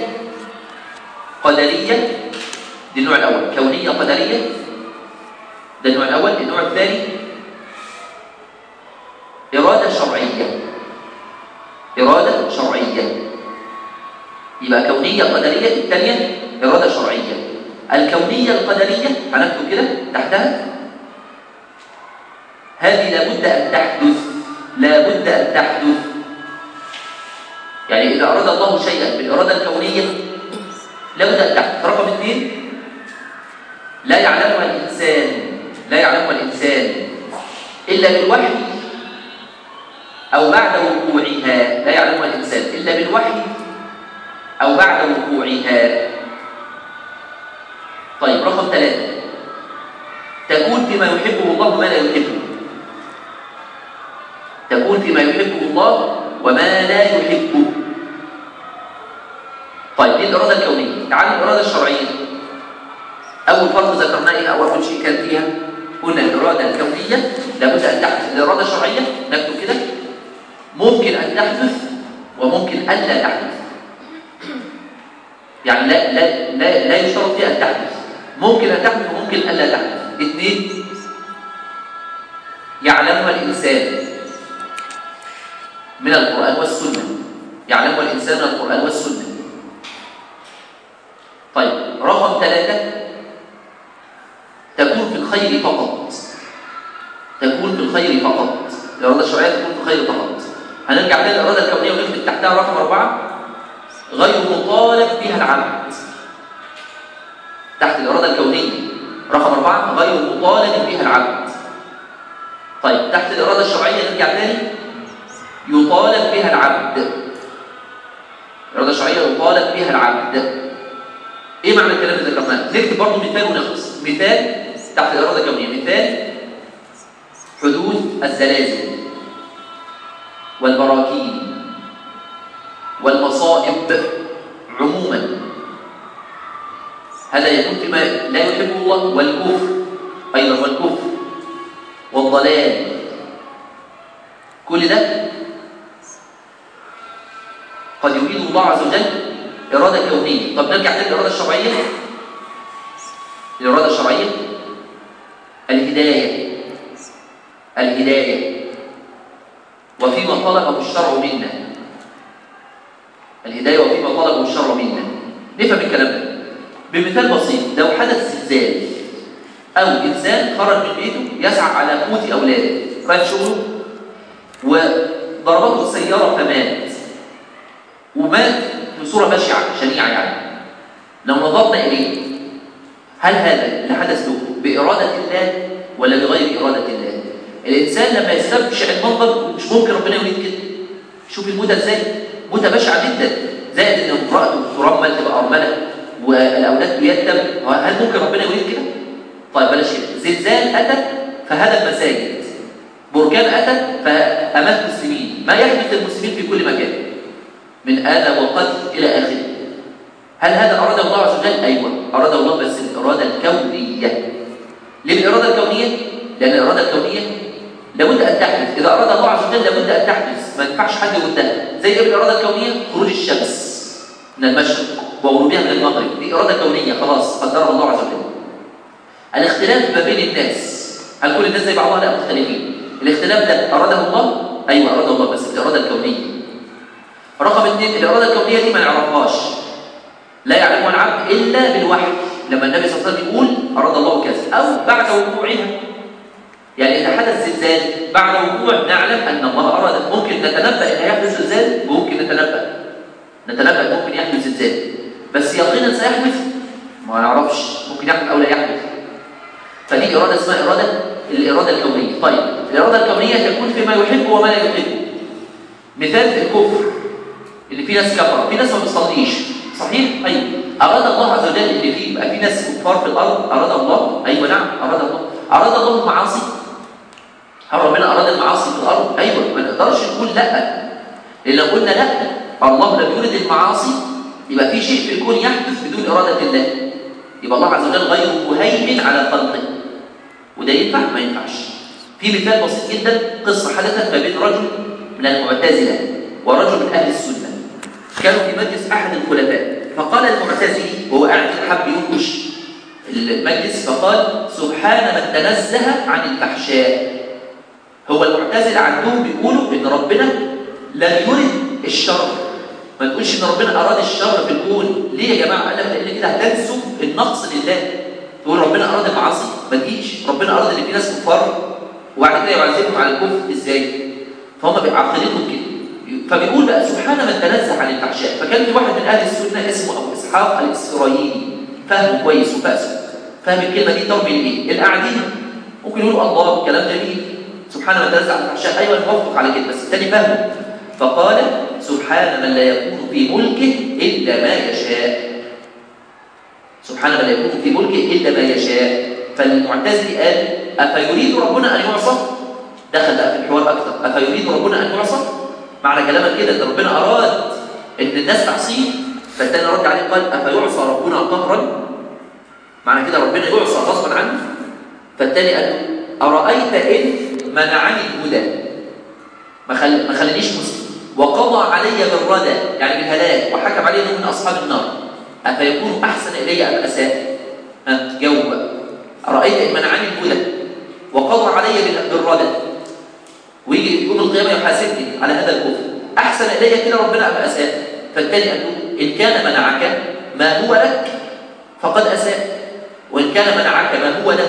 قدريه دي النوع الاول كونيه قدريه ده النوع الاول النوع الثاني اراده شرعيه اراده شرعيه يبقى كونيه قدريه الثانيه اراده شرعيه الكونيه القدريه هنكتب كده تحتها هذه لابد ان تحدث لابد ان تحدث يعني اذا اراد الله شيئا بالاراده الكونيه لابد ان تحدث رقم اثنين لا يعلمها الانسان لا يعلمها الانسان الا بالوحي او بعد وقوعها لا يعلمها الانسان الا بالوحي او بعد وقوعها طيب رقم ثلاثة تكون فيما يحبه الله وما لا يحبه تكون فيما يحبه الله وما لا يحبه طيب دي الإرادة الكونية تعالوا الإرادة الشرعية أول فرض ذكرناه إيه أو أول شيء كان فيها قلنا الإرادة الكونية لابد أن تحدث الإرادة الشرعية نكتب كده ممكن أن تحدث وممكن ألا تحدث يعني لا لا لا, لا يشترط فيها أن تحدث ممكن أن تحدث وممكن ألا تحدث اثنين يعلمها الإنسان من القرآن والسنة يعلمها الإنسان من القرآن والسنة طيب رقم ثلاثة تكون في الخير فقط تكون في الخير فقط الإرادة الشرعية تكون في الخير فقط هنرجع تاني للإرادة الكونية ونكتب تحتها رقم أربعة غير مطالب بها العبد تحت الإرادة الكونية رقم أربعة غير مطالب بها العبد طيب تحت الإرادة الشرعية نرجع تاني يطالب بها العبد الإرادة الشرعية يطالب بها العبد إيه معنى الكلام اللي ذكرناه؟ نكتب برضه مثال ونخلص مثال تحت الإرادة الكونية مثال حدوث الزلازل والبراكين والمصائب عموما هذا يكون فيما لا يحبه الله والكفر أيضا والكفر والضلال كل ده قد يريد الله عز وجل إرادة كونية طب نرجع تاني للإرادة الشرعية الإرادة الشرعية الهداية الهداية وفيما طلبه الشرع منا الهداية وفيما طلبه الشرع منا نفهم الكلام ده بمثال بسيط لو حدث زلزال أو إنسان خرج من بيته يسعى على قوت أولاده رايح شغله وضربته السيارة فمات ومات بصورة بشعة شنيعة يعني لو نظرنا إليه هل هذا اللي حدث له بإرادة الله ولا بغير إرادة الله الإنسان لما يستبشع المنظر مش ممكن ربنا يريد كده شوف الموتى ازاي موتى بشعة جدا زائد ان امرأته ترمل تبقى أرملة والأولاد يتم هل ممكن ربنا يريد كده؟ طيب بلاش كده زلزال أتى فهدم المساجد بركان أتى فأمات المسلمين ما يحدث للمسلمين في كل مكان من آذى وقتل إلى آخره هل هذا أراد الله عز وجل؟ أيوة أراد الله بس الإرادة الكونية ليه الإرادة الكونية؟ لأن الإرادة الكونية لابد أن تحدث إذا أراد الله عز وجل لابد أن تحدث ما ينفعش حد يردها زي إيه الإرادة الكونية خروج الشمس من المشرق وغروبها من المغرب دي إرادة كونية خلاص قدرها الله عز وجل الاختلاف ما بين الناس هل كل الناس زي بعضها لا مختلفين الاختلاف ده أراده الله أيوة أراده الله بس الإرادة الكونية رقم اثنين الإرادة الكونية دي ما نعرفهاش لا يعلمها العبد إلا بالوحي لما النبي صلى الله عليه وسلم يقول أراد الله كذا أو بعد وقوعها يعني إذا حدث زلزال بعد وقوع نعلم أن الله أراد ممكن نتنبأ إن هيحدث زلزال وممكن نتنبأ نتنبأ ممكن يحدث زلزال بس يقينا سيحدث ما نعرفش ممكن يحدث أو لا يحدث فدي إرادة اسمها إرادة الإرادة الكونية طيب الإرادة الكونية تكون فيما يحب وما لا يحب مثال الكفر اللي في ناس كفر في ناس ما بتصليش صحيح ايوه اراد الله عز وجل ان في يبقى في ناس كفار في الارض اراد الله ايوه نعم اراد الله اراد الله المعاصي هل ربنا اراد المعاصي في الارض ايوه ما نقدرش نقول لا لان لو قلنا لا الله لم يرد المعاصي يبقى في شيء في الكون يحدث بدون اراده الله يبقى الله عز وجل غير مهيمن على خلقه وده ينفع ما ينفعش في مثال بسيط جدا قصه حدثت ما بين رجل من المعتزله ورجل من اهل السنه كانوا في مجلس احد الخلفاء فقال المعتزلي وهو قاعد حب ينكش المجلس فقال سبحان من تنزه عن الفحشاء هو المعتزله عندهم بيقولوا ان ربنا لم يرد الشر ما تقولش ان ربنا اراد الشر في الكون ليه يا جماعه قال لك لان كده هتنسب النقص لله تقول ربنا اراد المعاصي ما تجيش ربنا اراد ان في ناس كفار وبعد كده يعذبهم على الكفر ازاي فهم بعقيدتهم كده فبيقول بقى سبحان من تنزه عن الفحشاء فكان في واحد من اهل السنه اسمه ابو اسحاق الاسرائيلي فاهم كويس وفاسه فاهم الكلمه دي ترمي لايه؟ القاعدين ممكن يقولوا الله كلام جميل سبحان من تنزه عن الفحشاء ايوه موافق على كده بس الثاني فاهمه فقال سبحان من لا يكون في ملكه الا ما يشاء سبحان من لا يكون في ملكه الا ما يشاء فالمعتزلي قال افيريد ربنا ان يعصى دخل بقى في الحوار اكثر افيريد ربنا ان يعصى معنى كلامك كده ان ربنا اراد ان الناس تعصيه فالتاني رد عليه قال افيعصى ربنا قهرا معنى كده ربنا يعصى غصبا عنه فالتاني قال له ارايت ان منعني الهدى ما خل... ما خلانيش مسلم وقضى علي بالردى يعني بالهلاك وحكم علي انه من اصحاب النار افيكون احسن الي ام اساء؟ ها جاوب بقى ارايت ان منعني الهدى وقضى علي بالردى ويجي يوم القيامه يحاسبني على هذا الكفر احسن الي كده ربنا ام اساء؟ فالتاني قال له ان كان منعك ما هو لك فقد اساء وان كان منعك ما هو له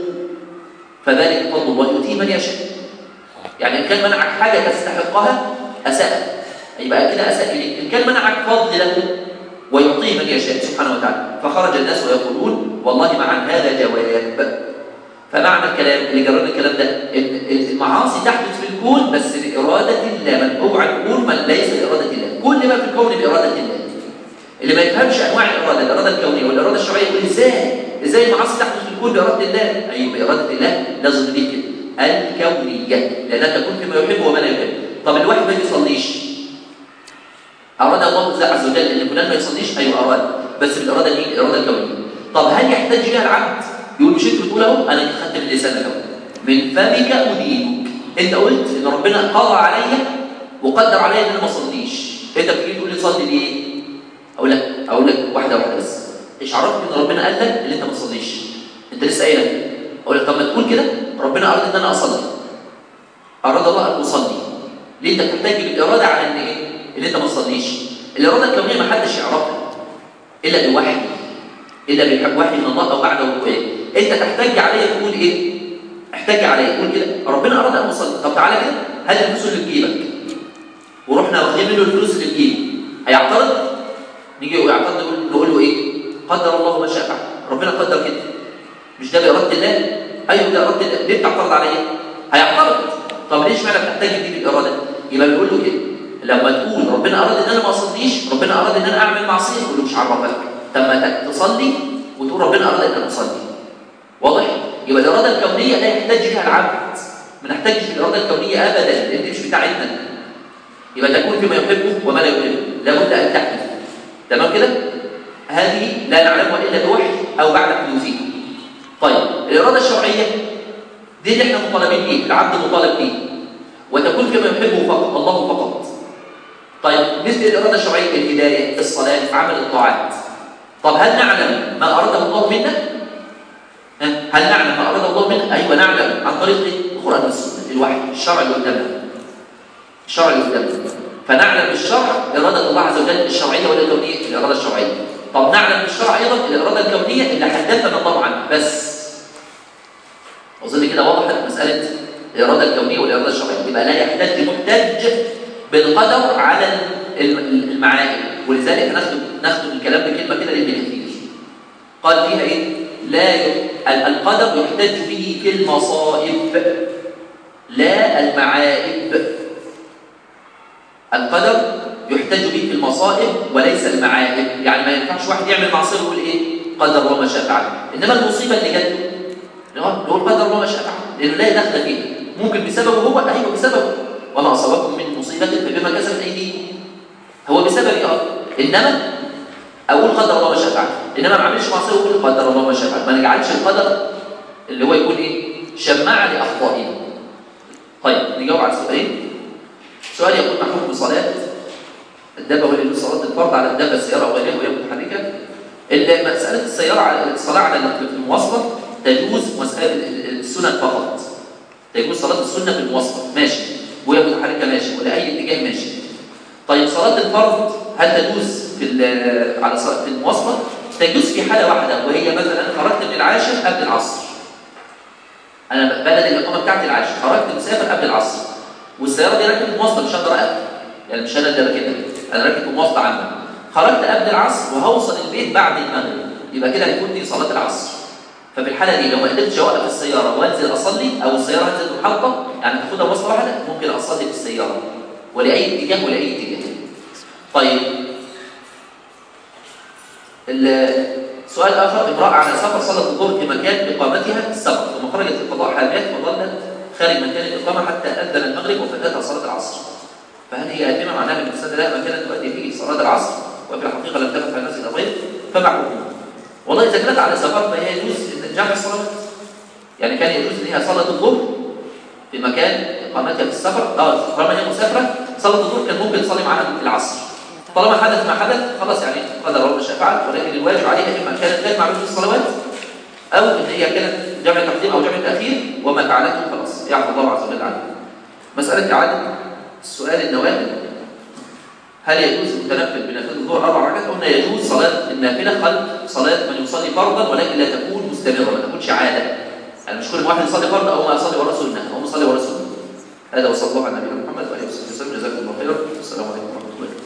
فذلك فضل الله يؤتيه من يشاء يعني ان كان منعك حاجه تستحقها اساء يبقى كده اساء اليك ان كان منعك فضل له ويعطيه من يشاء سبحانه وتعالى فخرج الناس ويقولون والله مع هذا جواب فمعنى الكلام اللي جربنا الكلام ده ان المعاصي تحدث في الكون بس باراده الله من اوعى تقول من ليس باراده الله كل ما في الكون باراده الله اللي ما يفهمش انواع الاراده الاراده الكونيه والاراده الشرعيه يقول ازاي ازاي المعاصي تحدث في الكون باراده الله اي باراده الله لازم نضيف كده الكونيه لانها تكون فيما يحب وما لا يحب طب الواحد ما بيصليش اراد الله عز وجل ان فلان ما يصليش ايوه اراد بس بالاراده دي الاراده الكونيه طب هل يحتاج اليها العبد يقول مش انت بتقول اهو انا خدت من لسانك اهو من فمك ادينك انت قلت ان ربنا قضى عليا وقدر عليا ان انا ما اصليش انت بتيجي تقول لي صلي ليه اقول لك اقول لك واحده واحده بس ايش عرفك ان ربنا قال لك ان انت ما تصليش انت لسه قايل اقول لك طب ما تقول كده ربنا اراد ان انا اصلي اراد الله ان اصلي ليه انت بتحتاج بالاراده على ان ايه ان انت ما تصليش الاراده الكونيه ما حدش يعرفها الا بوحي الا بوحي من الله او بعد وقوعه انت تحتاج عليه تقول ايه احتاج عليه تقول كده ربنا اراد ان اصلي طب تعالى كده هات الفلوس اللي في جيبك ورحنا واخدين منه الفلوس اللي في جيبه هيعترض نيجي يعترض نقول نقول له ايه قدر الله ما شاء فعل ربنا قدر كده مش ده باراده الله ايوه ده اراده الله ليه بتعترض عليا هيعترض طب ليش معنى بتحتاج دي بالاراده يبقى بنقول له كده لما تقول ربنا اراد ان انا ما اصليش ربنا اراد ان انا اعمل معصيه يقول له مش عرفك طب ما تصلي وتقول ربنا اراد ان انا اصلي واضح يبقى الاراده الكونيه لا يحتاج لها العبد ما نحتاجش الاراده الكونيه ابدا لان دي مش بتاعتنا يبقى تكون فيما يحبه وما لا يحبه لابد ان تحدث تمام كده هذه لا نعلمها الا بوحي او بعد حدوثه طيب الاراده الشرعيه دي اللي احنا مطالبين بيه العبد مطالب بيه وتكون فيما يحبه فقط الله فقط طيب مثل الاراده الشرعيه الهدايه الصلاه عمل الطاعات طب هل نعلم ما اراده الله منا هل نعلم ما اراد الله منا ايوه نعلم عن طريق القران والسنه الوحي الشرع اللي قدامنا الشرع اللي قدامنا فنعلم بالشرع اراده الله عز وجل الشرعيه ولا الكونيه الاراده الشرعيه طب نعلم بالشرع ايضا الاراده الكونيه اللي حدثنا الله عنها بس اظن كده وضحت مساله الاراده الكونيه والاراده الشرعيه يبقى لا يحتج محتج بالقدر على المعاني ولذلك ناخد ناخد الكلام بكلمه كده لابن كثير قال فيها ايه لا القدر يحتج به في المصائب لا المعائب القدر يحتج به في المصائب وليس المعائب يعني ما ينفعش واحد يعمل معصيه ويقول ايه قدر الله ما شاء فعل انما المصيبه اللي جات له نقول قدر الله ما شاء فعل لانه لا دخل فيه ممكن بسببه هو ايوه بسببه وما اصابكم من مصيبه فبما كسبت ايديكم هو بسبب اه انما اقول قدر الله ما شاء فعل انما ما اعملش معصيه واقول قدر الله ما شاء فعل ما نجعلش القدر اللي هو يكون ايه شماعه لاخطائنا طيب نجاوب على السؤالين سؤال يقول ما حكم صلاه الدابه ولا صلاه الفرض على الدابه السياره او غيرها وهي متحركه مساله السياره على الصلاه على المواصله تجوز مساله السنن فقط تجوز صلاه السنه في المواصله ماشي وهي متحركه ماشي ولا اي اتجاه ماشي طيب صلاه الفرض هل تجوز في على في المواصله تجوز في حاله واحده وهي مثلا خرجت من العاشر قبل العصر انا بلد الاقامه بتاعتي العاشر خرجت مسافر قبل العصر والسياره دي راكب مواصله مش هقدر اقف يعني مش انا اللي راكبها انا راكب مواصله عامه خرجت قبل العصر وهوصل البيت بعد المغرب يبقى كده هيكون دي صلاه العصر ففي الحاله دي لو ما قدرتش اوقف السياره وانزل اصلي او السياره نزلت محطه يعني تاخدها مواصله واحده ممكن اصلي في السياره ولاي اتجاه ولاي اتجاه طيب سؤال اخر امراه على سفر صلت الظهر في مكان اقامتها السفر ثم خرجت لقضاء حاجات وظلت خارج مكان الاقامه حتى اذن المغرب وفاتتها صلاه العصر فهل هي اثمه معناها ان الاستاذ لها مكان تؤدي فيه صلاه العصر وفي الحقيقه لم تكن في المسجد الغير فما حكمها؟ والله اذا كانت على سفر فهي يجوز جمع الصلاه يعني كان يجوز ان هي صلاه الظهر في مكان اقامتها في السفر اه طالما هي مسافره صلاه الظهر كان ممكن تصلي معاها العصر طالما حدث ما حدث خلاص يعني قدر ربنا شاء فعل ولكن الواجب عليها اما كانت تجمع بين الصلوات او ان هي كانت جمع تقديم او جمع تاخير وما فعلته خلاص يعفو الله عز وجل عنها مساله اعاده السؤال النوافل هل يجوز التنفل بنافله الظهر اربع ركعات او ان يجوز صلاه النافله خلف صلاه من يصلي فرضا ولكن لا تكون مستمره ما تكونش عاده يعني مش كل واحد يصلي فرض او ما يصلي ورا سنه او يصلي ورا سنه هذا وصلى الله على نبينا محمد واله وصحبه وسلم جزاكم الله خيرا والسلام عليكم ورحمه الله